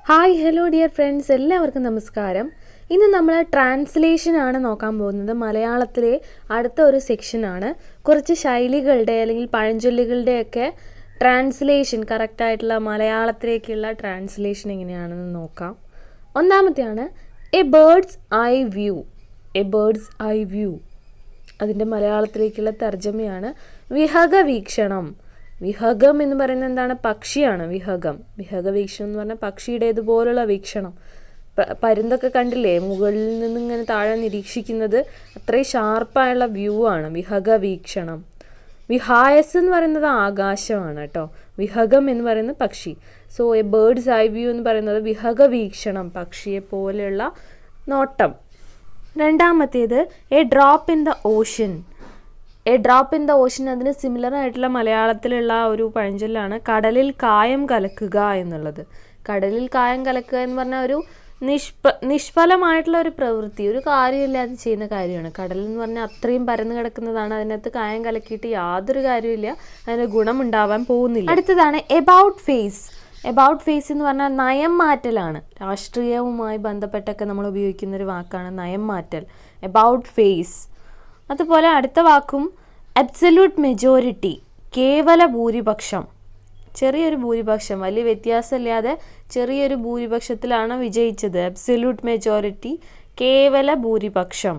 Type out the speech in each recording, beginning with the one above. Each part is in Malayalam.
ഹായ് ഹലോ ഡിയർ ഫ്രണ്ട്സ് എല്ലാവർക്കും നമസ്കാരം ഇന്ന് നമ്മൾ ട്രാൻസ്ലേഷൻ ആണ് നോക്കാൻ പോകുന്നത് മലയാളത്തിലെ അടുത്ത ഒരു സെക്ഷനാണ് കുറച്ച് ശൈലികളുടെ അല്ലെങ്കിൽ പഴഞ്ചൊല്ലുകളുടെയൊക്കെ ട്രാൻസ്ലേഷൻ കറക്റ്റായിട്ടുള്ള മലയാളത്തിലേക്കുള്ള ട്രാൻസ്ലേഷൻ എങ്ങനെയാണെന്ന് നോക്കാം ഒന്നാമത്തെയാണ് a bird's eye view a bird's eye view അതിൻ്റെ മലയാളത്തിലേക്കുള്ള തർജ്ജമയാണ് വിഹഗ വീക്ഷണം വിഹഗം എന്ന് പറയുന്നത് എന്താണ് പക്ഷിയാണ് വിഹഗം വിഹഗ വീക്ഷണം എന്ന് പറഞ്ഞാൽ പക്ഷിയുടേതുപോലുള്ള വീക്ഷണം പ- പരുന്തൊക്കെ കണ്ടില്ലേ മുകളിൽ നിന്ന് ഇങ്ങനെ താഴെ നിരീക്ഷിക്കുന്നത് അത്രയും ഷാർപ്പായുള്ള വ്യൂ ആണ് വിഹഗ വീക്ഷണം വിഹായസ് എന്ന് പറയുന്നത് ആകാശമാണ് കേട്ടോ വിഹഗം എന്ന് പറയുന്നത് പക്ഷി so a bird's eye view എന്ന് പറയുന്നത് വിഹഗ വീക്ഷണം പക്ഷിയെ പോലെയുള്ള നോട്ടം രണ്ടാമത്തേത് a drop in the ocean a drop in the ocean അതിന് സിമിലർ ആയിട്ടുള്ള മലയാളത്തിലുള്ള ഒരു പഴഞ്ചൊല്ലാണ് കടലിൽ കായം കലക്കുക എന്നുള്ളത് കടലിൽ കായം കലക്കുക എന്ന് പറഞ്ഞാൽ ഒരു നിഷ്പ നിഷ്ഫലമായിട്ടുള്ള ഒരു പ്രവൃത്തി ഒരു കാര്യമില്ലാതെ ചെയ്യുന്ന കാര്യമാണ് കടൽ എന്ന് പറഞ്ഞാൽ അത്രയും പരന്നു കിടക്കുന്നതാണ് അതിനകത്ത് കായം കലക്കിയിട്ട് യാതൊരു കാര്യമില്ല അതിന് ഗുണമുണ്ടാവാൻ പോകുന്നില്ല അടുത്തതാണ് എബൌട്ട് ഫേസ് എബൌട്ട് ഫേസ് എന്ന് പറഞ്ഞാൽ നയം മാറ്റലാണ് രാഷ്ട്രീയവുമായി ബന്ധപ്പെട്ടൊക്കെ നമ്മൾ ഉപയോഗിക്കുന്ന ഒരു വാക്കാണ് നയം മാറ്റൽ എബൌട്ട് ഫേസ് അതുപോലെ അടുത്ത വാക്കും അബ്സല്യൂട്ട് മെജോറിറ്റി കേവല ഭൂരിപക്ഷം ചെറിയൊരു ഭൂരിപക്ഷം വലിയ വ്യത്യാസമില്ലാതെ ചെറിയൊരു ഭൂരിപക്ഷത്തിലാണ് വിജയിച്ചത് അബ്സല്യൂട്ട് മെജോറിറ്റി കേവല ഭൂരിപക്ഷം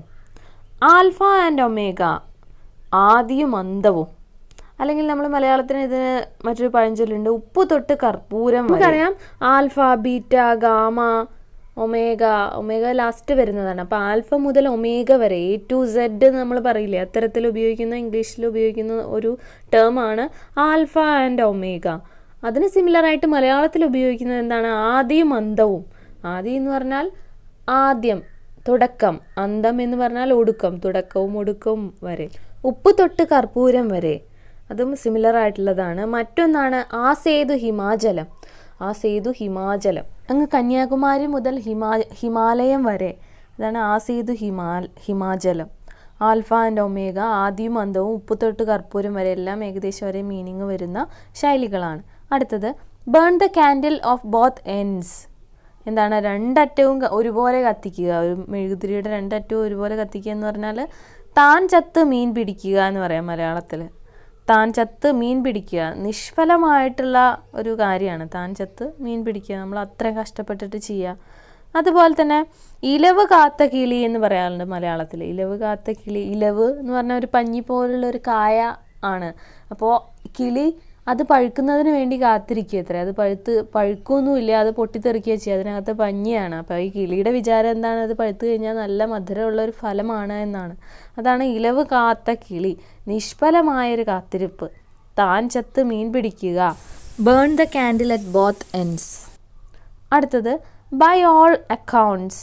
ആൽഫ ആൻഡ് ഒമേഗ ആദിയും അന്തവും അല്ലെങ്കിൽ നമ്മൾ മലയാളത്തിന് ഇതിന് മറ്റൊരു പഴഞ്ചൊല്ലുണ്ട് ഉപ്പ് തൊട്ട് കർപ്പൂരം നമുക്കറിയാം alpha beta gamma omega omega last വരുന്നതാണ് അപ്പോൾ ആൽഫ മുതൽ ഒമേഗ വരെ എ ടു സെഡ് നമ്മൾ പറയില്ലേ അത്തരത്തിൽ ഉപയോഗിക്കുന്ന ഇംഗ്ലീഷിൽ ഉപയോഗിക്കുന്ന ഒരു ടേമാണ് ആൽഫ ആൻഡ് ഒമേഗ അതിന് സിമിലർ ആയിട്ട് മലയാളത്തിൽ ഉപയോഗിക്കുന്നത് എന്താണ് ആദിയും അന്തവും ആദി എന്ന് പറഞ്ഞാൽ ആദ്യം തുടക്കം അന്തം എന്ന് പറഞ്ഞാൽ ഒടുക്കം തുടക്കവും ഒടുക്കവും വരെ ഉപ്പ് തൊട്ട് കർപ്പൂരം വരെ അതും സിമിലർ ആയിട്ടുള്ളതാണ് മറ്റൊന്നാണ് ആ സേതു ഹിമാചലം ആ സേതു ഹിമാചലം അങ്ങ് കന്യാകുമാരി മുതൽ ഹിമാ ഹിമാലയം വരെ അതാണ് ആ സേതു ഹിമാൽ ഹിമാചലം ആൽഫ ആൻഡ് ഒമേഗ ആദ്യവും അന്തവും ഉപ്പ് തൊട്ട് കർപ്പൂരം വരെ എല്ലാം ഏകദേശം ഒരേ മീനിങ് വരുന്ന ശൈലികളാണ് അടുത്തത് burn the candle of both ends എന്താണ് രണ്ടറ്റവും ക- ഒരുപോലെ കത്തിക്കുക ഒരു മെഴുകുതിരിയുടെ രണ്ടറ്റവും ഒരുപോലെ കത്തിക്കുക എന്ന് പറഞ്ഞാൽ താൻ ചത്ത് മീൻ പിടിക്കുക എന്ന് പറയാം മലയാളത്തിൽ താൻ ചത്ത് മീൻ പിടിക്കുക നിഷ്ഫലമായിട്ടുള്ള ഒരു കാര്യമാണ് താൻ ചത്ത് മീൻ പിടിക്കുക നമ്മൾ അത്രയും കഷ്ടപ്പെട്ടിട്ട് ചെയ്യുക അതുപോലെ തന്നെ ഇലവ് കാത്ത കിളി എന്ന് പറയാറുണ്ട് മലയാളത്തിൽ ഇലവ് കാത്ത കിളി ഇലവ് എന്ന് പറഞ്ഞാൽ ഒരു പഞ്ഞി പോലുള്ള ഒരു കായ ആണ് അപ്പോൾ കിളി അത് പഴുക്കുന്നതിന് വേണ്ടി കാത്തിരിക്കുക അത്ര അത് പഴുത്ത് പഴുക്കൊന്നുമില്ല അത് പൊട്ടിത്തെറിക്കുക ചെയ്യുക അതിനകത്ത് പഞ്ഞിയാണ് അപ്പോൾ ഈ കിളിയുടെ വിചാരം എന്താണ് അത് പഴുത്ത് കഴിഞ്ഞാൽ നല്ല മധുരമുള്ള ഒരു ഫലമാണ് എന്നാണ് അതാണ് ഇലവ് കാത്ത കിളി നിഷ്ഫലമായൊരു കാത്തിരിപ്പ് താൻ ചത്ത് മീൻ പിടിക്കുക Burn the candle at both ends. അടുത്തത് ബൈ ഓൾ അക്കൗണ്ട്സ്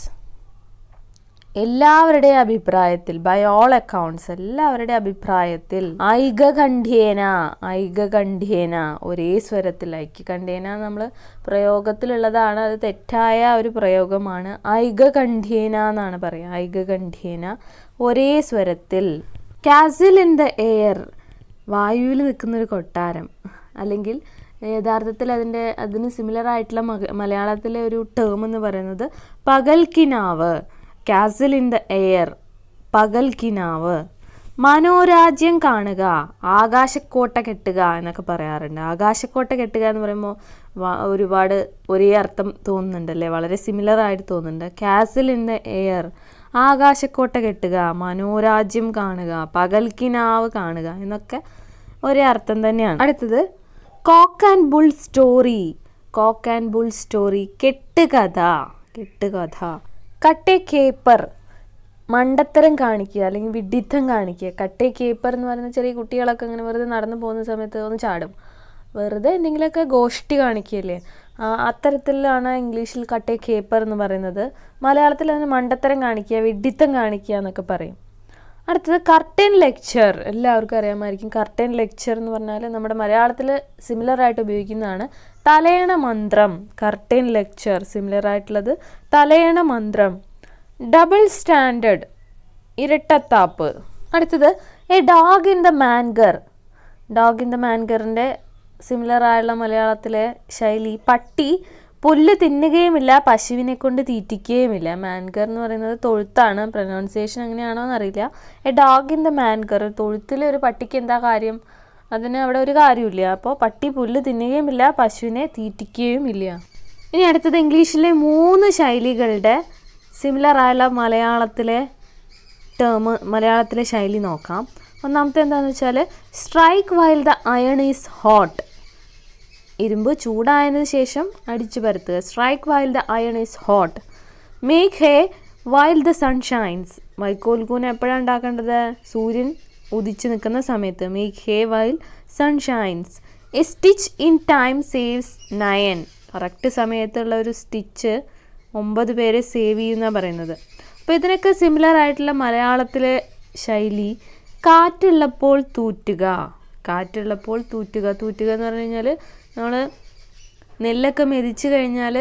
എല്ലാവരുടെയും അഭിപ്രായത്തിൽ ബൈ ഓൾ അക്കൗണ്ട്സ് എല്ലാവരുടെ അഭിപ്രായത്തിൽ ഐകകണ്ഠ്യേന ഐകകണ്ഠ്യേന ഒരേ സ്വരത്തിൽ ഐക്യകണ്ഠ്യേന നമ്മൾ പ്രയോഗത്തിലുള്ളതാണ് അത് തെറ്റായ ഒരു പ്രയോഗമാണ് ഐകകണ്ഠ്യേന എന്നാണ് പറയുക ഐകകണ്ഠ്യേന ഒരേ സ്വരത്തിൽ കാസിൽ ഇൻ ദ എയർ വായുവിൽ നിൽക്കുന്ന ഒരു കൊട്ടാരം അല്ലെങ്കിൽ യഥാർത്ഥത്തിൽ അതിൻ്റെ അതിന് സിമിലർ ആയിട്ടുള്ള മക മലയാളത്തിലെ ഒരു ടേം എന്ന് പറയുന്നത് പകൽക്കിനാവ് കാസിൽ ഇൻ ദ എയർ പകൽക്കിനാവ് മനോരാജ്യം കാണുക ആകാശക്കോട്ട കെട്ടുക എന്നൊക്കെ പറയാറുണ്ട് ആകാശക്കോട്ട കെട്ടുക എന്ന് പറയുമ്പോൾ വ- ഒരുപാട് ഒരേ അർത്ഥം തോന്നുന്നുണ്ടല്ലേ വളരെ സിമിലർ ആയിട്ട് തോന്നുന്നുണ്ട് കാസിൽ ഇൻ ദ എയർ ആകാശക്കോട്ട കെട്ടുക മനോരാജ്യം കാണുക പകൽക്കിനാവ് കാണുക എന്നൊക്കെ ഒരേ അർത്ഥം തന്നെയാണ് അടുത്തത് cock and bull story cock and bull story കെട്ടുകഥ കെട്ടുകഥ കട്ടെ കേപ്പർ മണ്ടത്തരം കാണിക്കുക അല്ലെങ്കിൽ വിഡിത്തം കാണിക്കുക കട്ടെ കേപ്പർ എന്ന് പറയുന്ന ചെറിയ കുട്ടികളൊക്കെ അങ്ങനെ വെറുതെ നടന്നു പോകുന്ന സമയത്ത് ഒന്ന് ചാടും വെറുതെ എന്തെങ്കിലുമൊക്കെ ഗോഷ്ടി കാണിക്കുകയല്ലേ ആ, അത്തരത്തിലാണ് ഇംഗ്ലീഷിൽ കട്ടെ കേപ്പർ എന്ന് പറയുന്നത് മലയാളത്തിൽ അതിന് മണ്ടത്തരം കാണിക്കുക വിഡിത്തം കാണിക്കുക എന്നൊക്കെ പറയും അടുത്തത് കർട്ടൻ ലെക്ചർ എല്ലാവർക്കും അറിയാമായിരിക്കും കർട്ടൻ ലെക്ചർ എന്ന് പറഞ്ഞാൽ നമ്മുടെ മലയാളത്തിൽ സിമിലർ ആയിട്ട് ഉപയോഗിക്കുന്നതാണ് തലയണ മന്ത്രം കർട്ടൻ ലെക്ചർ സിമിലർ ആയിട്ടുള്ളത് തലയണ മന്ത്രം ഡബിൾ സ്റ്റാൻഡേർഡ് ഇരട്ടത്താപ്പ് അടുത്തത് a dog in the manger dog in the മാൻഗറിൻ്റെ സിമിലർ ആയുള്ള മലയാളത്തിലെ ശൈലി പട്ടി പുല്ല് തിന്നുകയുമില്ല പശുവിനെ കൊണ്ട് തീറ്റിക്കുകയുമില്ല മാൻകർ എന്ന് പറയുന്നത് തൊഴുത്താണ് പ്രൊനൗൺസിയേഷൻ എങ്ങനെയാണോ എന്നറിയില്ല a dog in the manger തൊഴുത്തിൽ ഒരു പട്ടിക്ക് എന്താ കാര്യം അതിന് അവിടെ ഒരു കാര്യമില്ല അപ്പോൾ പട്ടി പുല്ല് തിന്നുകയുമില്ല പശുവിനെ തീറ്റിക്കുകയുമില്ല ഇനി അടുത്തത് ഇംഗ്ലീഷിലെ മൂന്ന് ശൈലികളുടെ സിമിലർ ആയുള്ള മലയാളത്തിലെ ടേം മലയാളത്തിലെ ശൈലി നോക്കാം ഒന്നാമത്തെ എന്താണെന്ന് വെച്ചാൽ strike while the iron is hot ഇരുമ്പ് ചൂടായതിനു ശേഷം അടിച്ചു പരത്തുക strike while the iron is hot make hay while the sun shines വൈക്കോൽ കൂന എപ്പോഴാണ് ഉണ്ടാക്കേണ്ടത് സൂര്യൻ ഉദിച്ചു നിൽക്കുന്ന സമയത്ത് make hay while sun shines a stitch in time saves nine correct സമയത്തുള്ള ഒരു സ്റ്റിച്ച് ഒമ്പത് പേരെ സേവ് ചെയ്യുന്ന പറയുന്നത് അപ്പോൾ ഇതിനൊക്കെ സിമിലർ ആയിട്ടുള്ള മലയാളത്തിലെ ശൈലി കാറ്റുള്ളപ്പോൾ തൂറ്റുക കാറ്റുള്ളപ്പോൾ തൂറ്റുക തൂറ്റുക എന്ന് പറഞ്ഞു കഴിഞ്ഞാൽ നമ്മൾ നെല്ലൊക്കെ മെതിച്ച് കഴിഞ്ഞാൽ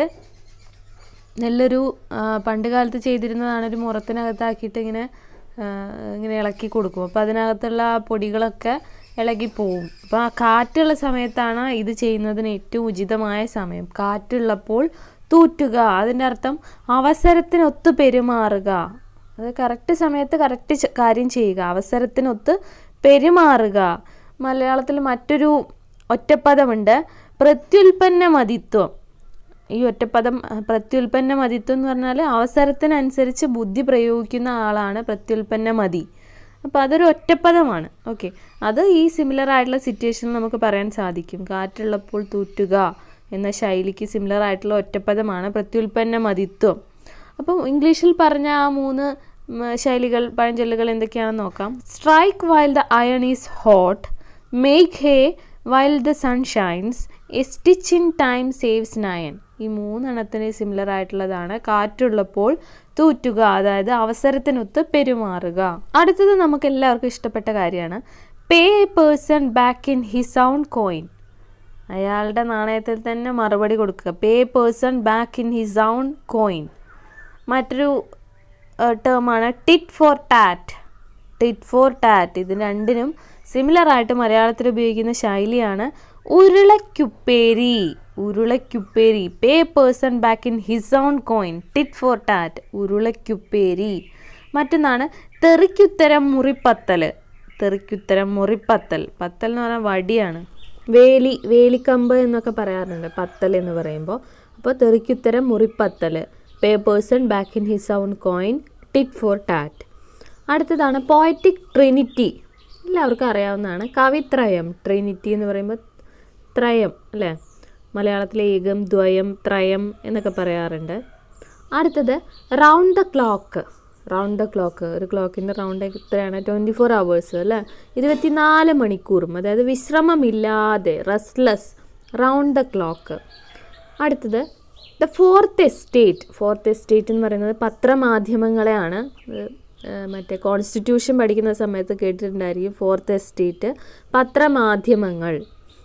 നെല്ലൊരു ആ, പണ്ട് കാലത്ത് ചെയ്തിരുന്നതാണ് ഒരു മുറത്തിനകത്താക്കിയിട്ട് ഇങ്ങനെ ആ, ഇങ്ങനെ ഇളക്കി കൊടുക്കും അപ്പോൾ അതിനകത്തുള്ള ആ പൊടികളൊക്കെ ഇളകി പോവും അപ്പോൾ ആ കാറ്റുള്ള സമയത്താണ് ഇത് ചെയ്യുന്നതിന് ഏറ്റവും ഉചിതമായ സമയം കാറ്റുള്ളപ്പോൾ തൂറ്റുക അതിൻ്റെ അർത്ഥം അവസരത്തിനൊത്ത് പെരുമാറുക അത് കറക്റ്റ് സമയത്ത് കറക്റ്റ് കാര്യം ചെയ്യുക അവസരത്തിനൊത്ത് പെരുമാറുക മലയാളത്തിൽ മറ്റൊരു ഒറ്റപ്പദമുണ്ട് പ്രത്യുൽപ്പന്ന മതിത്വം ഈ ഒറ്റപ്പദം അഹ്, പ്രത്യുൽപ്പന്ന മതിത്വം എന്ന് പറഞ്ഞാൽ അവസരത്തിനനുസരിച്ച് ബുദ്ധി പ്രയോഗിക്കുന്ന ആളാണ് പ്രത്യുൽപ്പന്ന മതി അപ്പോൾ അതൊരു ഒറ്റപ്പദമാണ് ഓക്കെ അത് ഈ സിമിലർ ആയിട്ടുള്ള സിറ്റുവേഷനിൽ നമുക്ക് പറയാൻ സാധിക്കും കാറ്റുള്ളപ്പോൾ തൂറ്റുക എന്ന ശൈലിക്ക് സിമിലർ ആയിട്ടുള്ള ഒറ്റപ്പദമാണ് പ്രത്യുൽപ്പന്ന മതിത്വം അപ്പം ഇംഗ്ലീഷിൽ പറഞ്ഞ ആ മൂന്ന് ഉം, ശൈലികൾ പഴഞ്ചൊല്ലുകൾ എന്തൊക്കെയാണെന്ന് നോക്കാം strike while the iron is hot make hay while the sun shines a stitch in time saves nine ഈ മൂന്നെണ്ണത്തിന് സിമിലർ ആയിട്ടുള്ളതാണ് കാറ്റുള്ളപ്പോൾ തൂറ്റുക അതായത് അവസരത്തിനൊത്ത് പെരുമാറുക അടുത്തത് നമുക്ക് എല്ലാവർക്കും ഇഷ്ടപ്പെട്ട കാര്യമാണ് pay a person back in his own coin അയാളുടെ നാണയത്തിൽ തന്നെ മറുപടി കൊടുക്കുക pay person back in his own coin മറ്റൊരു ടേമാണ് tit for tat tit for tat ഇത് രണ്ടിനും സിമിലർ ആയിട്ട് മലയാളത്തിൽ ഉപയോഗിക്കുന്ന ശൈലിയാണ് ഉരുളക്കുപ്പേരി ഉരുളക്കുപ്പേരി pay person back in his own coin tit for tat ഉരുളക്കുപ്പേരി മറ്റൊന്നാണ് തെറിക്കുത്തരം മുറിപ്പത്തൽ തെറിക്കുത്തരം മുറിപ്പത്തൽ പത്തൽ എന്ന് പറഞ്ഞാൽ വടിയാണ് വേലി വേലിക്കമ്പ് എന്നൊക്കെ പറയാറുണ്ട് പത്തൽ എന്ന് പറയുമ്പോൾ അപ്പോൾ തെറിക്കുത്തരം മുറിപ്പത്തൽ pay person back in his own coin tit for tat അടുത്തതാണ് പോയറ്റിക് ട്രിനിറ്റി എല്ലാവർക്കും അറിയാവുന്നതാണ് കവിത്രയം ട്രിനിറ്റി എന്ന് പറയുമ്പോൾ ത്രയം അല്ലേ മലയാളത്തിലെ ഏകം ദ്വയം ത്രയം എന്നൊക്കെ പറയാറുണ്ട് അടുത്തത് round the clock round the clock ഒരു ക്ലോക്കിൻ്റെ റൗണ്ട് എത്രയാണ് ട്വൻറ്റി ഫോർ അവേഴ്സ് അല്ലേ ഇരുപത്തിനാല് മണിക്കൂറും അതായത് വിശ്രമമില്ലാതെ റെസ്റ്റ്ലെസ് റൗണ്ട് ദ ക്ലോക്ക് അടുത്തത് the fourth estate fourth estate എന്ന് പറയുന്നത് പത്രമാധ്യമങ്ങളെയാണ് ഇത്, ഏഹ്, മറ്റേ കോൺസ്റ്റിറ്റ്യൂഷൻ പഠിക്കുന്ന സമയത്ത് കേട്ടിട്ടുണ്ടായിരിക്കും ഫോർത്ത് എസ്റ്റേറ്റ് പത്രമാധ്യമങ്ങൾ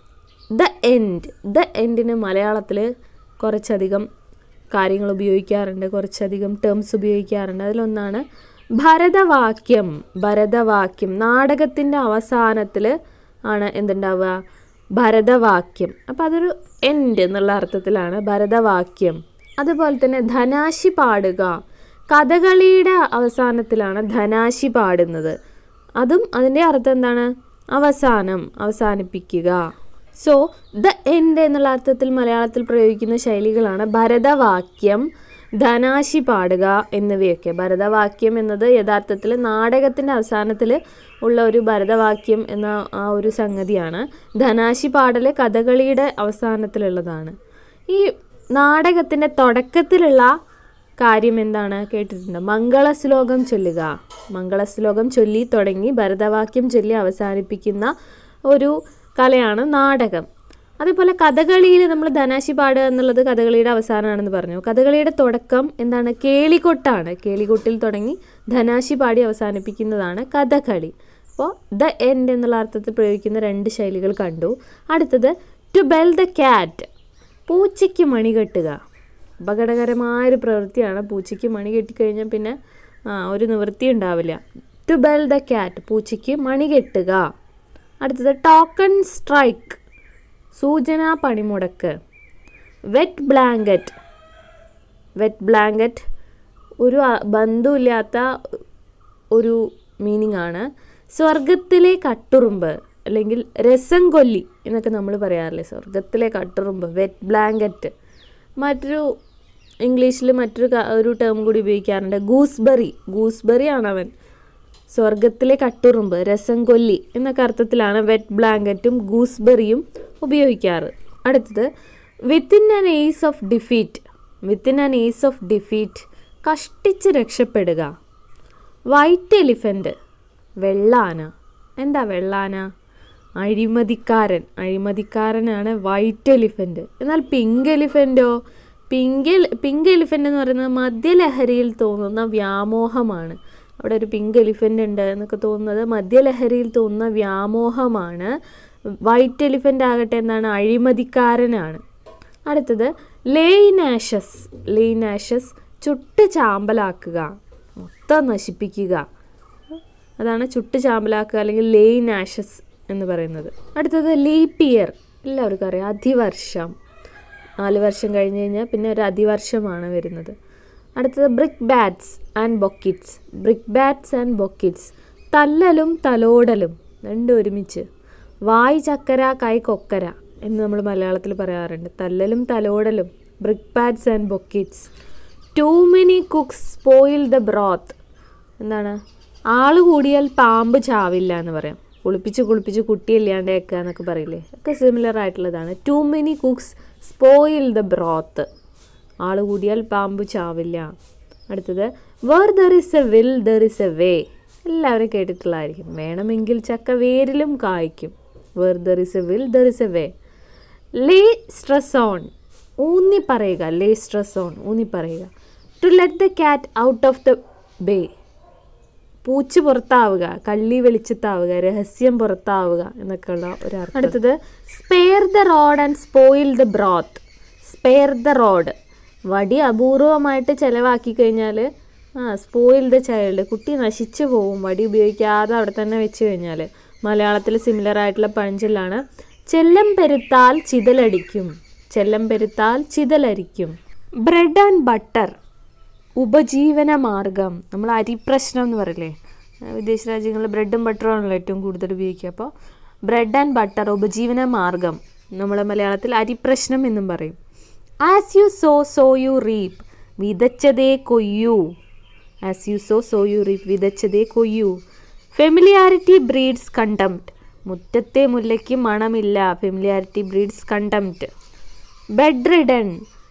ദ എൻഡ് ദ എൻഡിന് മലയാളത്തിൽ കുറച്ചധികം കാര്യങ്ങൾ ഉപയോഗിക്കാറുണ്ട് കുറച്ചധികം ടേംസ് ഉപയോഗിക്കാറുണ്ട് അതിലൊന്നാണ് ഭരതവാക്യം ഭരതവാക്യം നാടകത്തിൻ്റെ അവസാനത്തിൽ ആണ് എന്തുണ്ടാവുക ഭരതവാക്യം അപ്പോൾ അതൊരു എൻഡ് എന്നുള്ള അർത്ഥത്തിലാണ് ഭരതവാക്യം അതുപോലെ തന്നെ ധനാശി പാടുക കഥകളിയുടെ അവസാനത്തിലാണ് ധനാശി പാടുന്നത് അതും അതിൻ്റെ അർത്ഥം എന്താണ് അവസാനം അവസാനിപ്പിക്കുക സോ ദ എൻഡ് എന്നുള്ള അർത്ഥത്തിൽ മലയാളത്തിൽ പ്രയോഗിക്കുന്ന ശൈലികളാണ് ഭരതവാക്യം ധനാശി പാടുക എന്നിവയൊക്കെ ഭരതവാക്യം എന്നത് യഥാർത്ഥത്തിൽ നാടകത്തിൻ്റെ അവസാനത്തിൽ ഉള്ള ഒരു ഭരതവാക്യം എന്ന ആ ഒരു സംഗതിയാണ് ധനാശി പാടൽ കഥകളിയുടെ അവസാനത്തിലുള്ളതാണ് ഈ നാടകത്തിൻ്റെ തുടക്കത്തിലുള്ള കാര്യം എന്താണ് കേട്ടിട്ടുണ്ട് മംഗളശ്ലോകം ചൊല്ലുക മംഗളശ്ലോകം ചൊല്ലി തുടങ്ങി ഭരതവാക്യം ചൊല്ലി അവസാനിപ്പിക്കുന്ന ഒരു കലയാണ് നാടകം അതേപോലെ കഥകളിയിൽ നമ്മൾ ധനാശി പാടുക എന്നുള്ളത് കഥകളിയുടെ അവസാനമാണെന്ന് പറഞ്ഞു കഥകളിയുടെ തുടക്കം എന്താണ് കേളികൊട്ടാണ് കേളികൊട്ടിൽ തുടങ്ങി ധനാശി പാടി അവസാനിപ്പിക്കുന്നതാണ് കഥകളി അപ്പോൾ ദ എൻഡ് എന്നുള്ള അർത്ഥത്തിൽ പ്രയോഗിക്കുന്ന രണ്ട് ശൈലികൾ കണ്ടു അടുത്തത് ടു ബെൽ ദ ക്യാറ്റ് പൂച്ചയ്ക്ക് മണി കെട്ടുക അപകടകരമായൊരു പ്രവൃത്തിയാണ് പൂച്ചയ്ക്ക് മണി കെട്ടിക്കഴിഞ്ഞാൽ പിന്നെ ആ, ഒരു നിവൃത്തി ഉണ്ടാവില്ല ടു ബെൽ ദ ക്യാറ്റ് പൂച്ചയ്ക്ക് മണി കെട്ടുക അടുത്തത് ടോക്കൺ സ്ട്രൈക്ക് സൂചനാ പണിമുടക്ക് വെറ്റ് ബ്ലാങ്കറ്റ് വെറ്റ് ബ്ലാങ്കറ്റ് ഒരു അ- ബന്ധമില്ലാത്ത ഒരു മീനിങ് ആണ് സ്വർഗത്തിലെ കട്ടുറുമ്പ് അല്ലെങ്കിൽ രസം കൊല്ലി എന്നൊക്കെ നമ്മൾ പറയാറില്ലേ സ്വർഗത്തിലെ കട്ടുറുമ്പ് വെറ്റ് ബ്ലാങ്കറ്റ് മറ്റൊരു ഇംഗ്ലീഷിൽ മറ്റൊരു ക- ഒരു ടേം കൂടി ഉപയോഗിക്കാറുണ്ട് ഗൂസ്ബെറി ഗൂസ്ബെറി ആണ് അവൻ സ്വർഗത്തിലെ കട്ടുറുമ്പ് രസം കൊല്ലി എന്നൊക്കെ അർത്ഥത്തിലാണ് വെറ്റ് ബ്ലാങ്കറ്റും ഗൂസ്ബെറിയും ഉപയോഗിക്കാറ് അടുത്തത് within an ace of defeat within an ace of defeat കഷ്ടിച്ച് രക്ഷപ്പെടുക വൈറ്റ് എലിഫൻ്റ് വെള്ളാന എന്താ വെള്ളാന അഴിമതിക്കാരൻ അഴിമതിക്കാരനാണ് വൈറ്റ് എലിഫൻ്റ് എന്നാൽ പിങ്ക് എലിഫൻ്റോ പിങ്ക് എൽ- പിങ്ക് എലിഫൻ്റ് എന്ന് പറയുന്നത് മദ്യലഹരിയിൽ തോന്നുന്ന വ്യാമോഹമാണ് അവിടെ ഒരു പിങ്ക് എലിഫൻ്റ് ഉണ്ട് എന്നൊക്കെ തോന്നുന്നത് മദ്യലഹരിയിൽ തോന്നുന്ന വ്യാമോഹമാണ് വൈറ്റ് എലിഫൻ്റ് ആകട്ടെ എന്താണ് അഴിമതിക്കാരനാണ് അടുത്തത് ലേയിനാഷസ് ലേയിനാഷസ് ചുട്ട് ചാമ്പലാക്കുക മൊത്തം നശിപ്പിക്കുക അതാണ് ചുട്ട് ചാമ്പലാക്കുക അല്ലെങ്കിൽ ലെയിൻ ആഷസ് എന്ന് പറയുന്നത് അടുത്തത് ലീപ്പ് ഇയർ എല്ലാവർക്കും അറിയാം അതിവർഷം നാല് വർഷം കഴിഞ്ഞ് കഴിഞ്ഞാൽ പിന്നെ ഒരു അതിവർഷമാണ് വരുന്നത് അടുത്തത് brickbats and bouquets brickbats and bouquets തല്ലലും തലോടലും രണ്ടും ഒരുമിച്ച് വായ് ചക്കര കൈ കൊക്കര എന്ന് നമ്മൾ മലയാളത്തിൽ പറയാറുണ്ട് തല്ലലും തലോടലും brickbats and bouquets too many cooks spoil the broth എന്താണ് ആള് കൂടിയാൽ പാമ്പ് ചാവില്ല എന്ന് പറയാം കുളിപ്പിച്ച് കുളിപ്പിച്ച് കുട്ടിയില്ലാണ്ടേക്കുക എന്നൊക്കെ പറയില്ലേ ഒക്കെ സിമിലർ ആയിട്ടുള്ളതാണ് too many cooks spoil the broth ആള് കൂടിയാൽ പാമ്പ് ചാവില്ല അടുത്തത് where there is a will there is a way എല്ലാവരും കേട്ടിട്ടുള്ളതായിരിക്കും വേണമെങ്കിൽ ചക്ക വേരിലും കായ്ക്കും where there is a will there is a way lay stress on ഊന്നി പറയുക ലേ സ്ട്രെസ് ഓൺ ഊന്നി പറയുക to let the cat out of the bag പൂച്ച പുറത്താവുക കള്ളി വെളിച്ചത്താവുക രഹസ്യം പുറത്താവുക എന്നൊക്കെയുള്ള ഒരു അർത്ഥം അടുത്തത് spare the rod and spoil the broth spare the rod വടി അപൂർവമായിട്ട് ചിലവാക്കി കഴിഞ്ഞാൽ ആ സ്പോയിൽ ദ ചൈൽഡ് കുട്ടി നശിച്ചു പോവും വടി ഉപയോഗിക്കാതെ അവിടെ തന്നെ വെച്ച് കഴിഞ്ഞാൽ മലയാളത്തിൽ സിമിലർ ആയിട്ടുള്ള പഴഞ്ചൊല്ലാണ് ചെല്ലം പെരുത്താൽ ചിതലടിക്കും ചെല്ലം പെരുത്താൽ ചിതലരിക്കും ബ്രെഡ് ആൻഡ് ബട്ടർ ഉപജീവന മാർഗം നമ്മൾ അരിപ്രശ്നം എന്ന് പറയില്ലേ ആ, വിദേശ രാജ്യങ്ങളിൽ ബ്രെഡും ബട്ടറും ആണല്ലോ ഏറ്റവും കൂടുതൽ ഉപയോഗിക്കുക അപ്പോൾ ബ്രെഡ് ആൻഡ് ബട്ടർ ഉപജീവന മാർഗം നമ്മൾ മലയാളത്തിൽ അരിപ്രശ്നം എന്നും പറയും as you sow so you reap വിതച്ചതേ കൊയ്യൂ as you sow so you reap വിതച്ചതേ കൊയ്യൂ ഫെമിലിയാരിറ്റി ബ്രീഡ്സ് കണ്ടംപ്റ്റ് മുറ്റത്തെ മുല്ലയ്ക്ക് മണമില്ല familiarity breeds contempt bedridden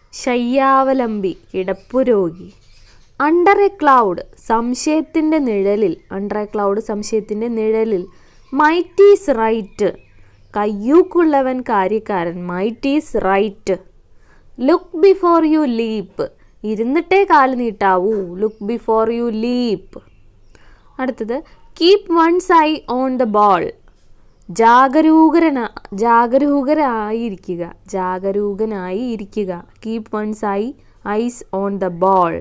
ശയ്യാവലംബി കിടപ്പുരോഗി അണ്ടർ എ ക്ലൗഡ് സംശയത്തിൻ്റെ നിഴലിൽ അണ്ടർ എ ക്ലൗഡ് സംശയത്തിൻ്റെ നിഴലിൽ മൈറ്റ് ഈസ് റൈറ്റ് കയ്യൂക്കുള്ളവൻ കാര്യക്കാരൻ might is right look before you leap ഇരുന്നിട്ടേ കാല് നീട്ടാവൂ ലുക്ക് ബിഫോർ യു ലീപ്പ് അടുത്തത് keep one's eye on the ball ജാഗരൂകരന ജാഗരൂകരായിരിക്കുക ജാഗരൂകനായി ഇരിക്കുക keep one's eye eyes on the ball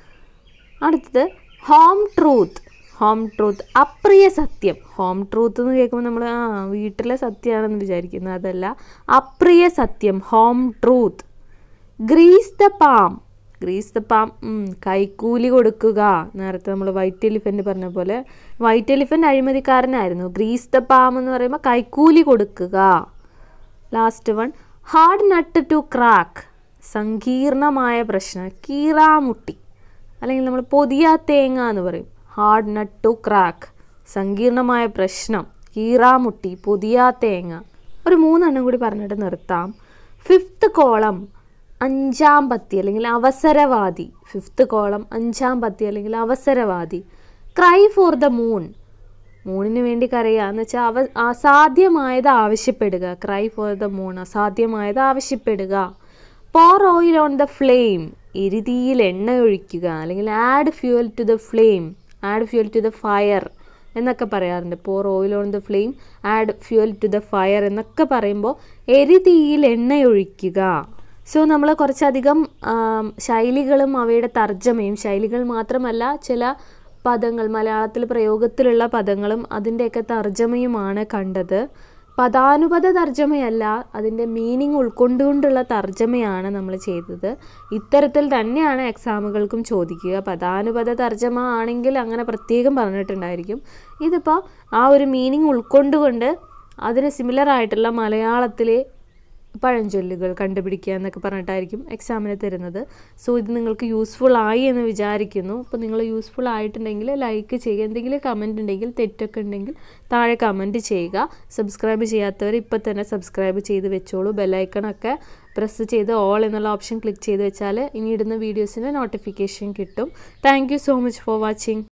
അടുത്തത് ഹോം ട്രൂത്ത് ഹോം ട്രൂത്ത് അപ്രിയ സത്യം ഹോം ട്രൂത്ത് എന്ന് കേൾക്കുമ്പോൾ നമ്മൾ ആ വീട്ടിലെ സത്യമാണെന്ന് വിചാരിക്കുന്നത് അതല്ല അപ്രിയ സത്യം home truth grease the palm grease the palm കൈക്കൂലി കൊടുക്കുക നേരത്തെ നമ്മൾ വൈറ്റ് എലിഫൻ്റ് പറഞ്ഞ പോലെ വൈറ്റ് എലിഫൻ്റ് അഴിമതിക്കാരനായിരുന്നു ഗ്രീസ് ദ പാം എന്ന് പറയുമ്പോൾ കൈക്കൂലി കൊടുക്കുക last one hard nut to crack സങ്കീർണമായ പ്രശ്നം കീറാമുട്ടി അല്ലെങ്കിൽ നമ്മൾ പൊതിയ തേങ്ങ എന്ന് പറയും ഹാർഡ് നട്ട് ടു ക്രാക്ക് സങ്കീർണമായ പ്രശ്നം കീറാമുട്ടി പൊതിയ തേങ്ങ ഒരു മൂന്നെണ്ണം കൂടി പറഞ്ഞിട്ട് നിർത്താം ഫിഫ്ത്ത് കോളം അഞ്ചാം പത്തി അല്ലെങ്കിൽ അവസരവാദി ഫിഫ്ത്ത് കോളം അഞ്ചാം പത്തി അല്ലെങ്കിൽ അവസരവാദി ക്രൈ ഫോർ ദ മൂൺ മൂണിന് വേണ്ടി കരയുക എന്ന് വെച്ചാൽ അവ അസാധ്യമായത് ആവശ്യപ്പെടുക ക്രൈ ഫോർ ദ മൂൺ അസാധ്യമായത് ആവശ്യപ്പെടുക pour oil on the flame എരുതിയിൽ എണ്ണ ഒഴിക്കുക അല്ലെങ്കിൽ add fuel to the flame add fuel to the fire എന്നൊക്കെ പറയാറുണ്ട് pour oil on the flame add fuel to the fire എന്നൊക്കെ പറയുമ്പോൾ എരുതിയിൽ എണ്ണ ഒഴിക്കുക സോ നമ്മൾ കുറച്ചധികം ആം, ശൈലികളും അവയുടെ തർജ്ജമയും ശൈലികൾ മാത്രമല്ല ചില പദങ്ങൾ മലയാളത്തിൽ പ്രയോഗത്തിലുള്ള പദങ്ങളും അതിൻ്റെയൊക്കെ തർജ്ജമയുമാണ് കണ്ടത് പദാനുപത തർജ്ജമയല്ല അതിൻ്റെ മീനിങ് ഉൾക്കൊണ്ടുകൊണ്ടുള്ള തർജ്ജമയാണ് നമ്മൾ ചെയ്തത് ഇത്തരത്തിൽ തന്നെയാണ് എക്സാമുകൾക്കും ചോദിക്കുക പദാനുപത തർജ്ജമ ആണെങ്കിൽ അങ്ങനെ പ്രത്യേകം പറഞ്ഞിട്ടുണ്ടായിരിക്കും ഇതിപ്പോൾ ആ ഒരു മീനിങ് ഉൾക്കൊണ്ടുകൊണ്ട് അതിന് സിമിലർ ആയിട്ടുള്ള മലയാളത്തിലെ പഴഞ്ചൊല്ലുകൾ കണ്ടുപിടിക്കുക എന്നൊക്കെ പറഞ്ഞിട്ടായിരിക്കും എക്സാമിന് തരുന്നത് സോ ഇത് നിങ്ങൾക്ക് യൂസ്ഫുൾ ആയി എന്ന് വിചാരിക്കുന്നു അപ്പോൾ നിങ്ങൾ യൂസ്ഫുൾ ആയിട്ടുണ്ടെങ്കിൽ ലൈക്ക് ചെയ്യുക എന്തെങ്കിലും കമൻറ്റ് ഉണ്ടെങ്കിൽ തെറ്റൊക്കെ ഉണ്ടെങ്കിൽ താഴെ കമൻറ്റ് ചെയ്യുക സബ്സ്ക്രൈബ് ചെയ്യാത്തവർ ഇപ്പോൾ തന്നെ സബ്സ്ക്രൈബ് ചെയ്ത് വെച്ചോളൂ ബെല്ലൈക്കണൊക്കെ പ്രസ് ചെയ്ത് ഓൾ എന്നുള്ള ഓപ്ഷൻ ക്ലിക്ക് ചെയ്ത് വെച്ചാൽ ഇനി ഇടുന്ന വീഡിയോസിന് നോട്ടിഫിക്കേഷൻ കിട്ടും thank you so much for watching